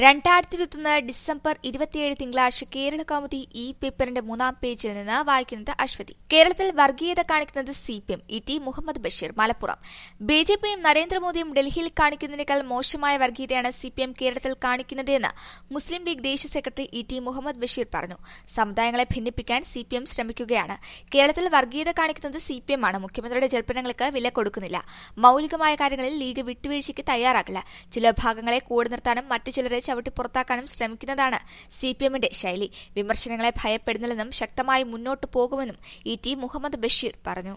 രണ്ടായിരത്തി ഇരുപത്തൊന്ന് ഡിസംബർ ഇരുപത്തിയേഴ് തിങ്കളാഴ്ച കേരള കൗമുദി ഈ പേപ്പറിന്റെ മൂന്നാം പേജിൽ നിന്ന് വായിക്കുന്നത് അശ്വതി കേരളത്തിൽ വർഗീയത കാണിക്കുന്നത് C P M E T Muhammad Basheer Malappuram B J പിയും നരേന്ദ്രമോദിയും ഡൽഹിയിൽ കാണിക്കുന്നതിനേക്കാൾ മോശമായ വർഗീയതയാണ് സി പി എം കേരളത്തിൽ കാണിക്കുന്നതെന്ന് മുസ്ലിം ലീഗ് ദേശീയ secretary E T Muhammad Basheer പറഞ്ഞു സമുദായങ്ങളെ ഭിന്നിപ്പിക്കാൻ സി പി എം ശ്രമിക്കുകയാണ് കേരളത്തിൽ വർഗീയത കാണിക്കുന്നത് സി പി എം ആണ് മുഖ്യമന്ത്രിയുടെ ജൽപ്പനങ്ങൾക്ക് വില കൊടുക്കുന്നില്ല മൌലികമായ കാര്യങ്ങളിൽ ലീഗ് വിട്ടുവീഴ്ചയ്ക്ക് തയ്യാറാകില്ല ചില ഭാഗങ്ങളെ കൂടെ നിർത്താനും മറ്റു ചിലരെ ചവിട്ടി പുറത്താക്കാനും ശ്രമിക്കുന്നതാണ് സി പി എമ്മിന്റെ ശൈലി വിമർശനങ്ങളെ ഭയപ്പെടുന്നില്ലെന്നും ശക്തമായി മുന്നോട്ടു പോകുമെന്നും ഇ ടി മുഹമ്മദ് ബഷീർ പറഞ്ഞു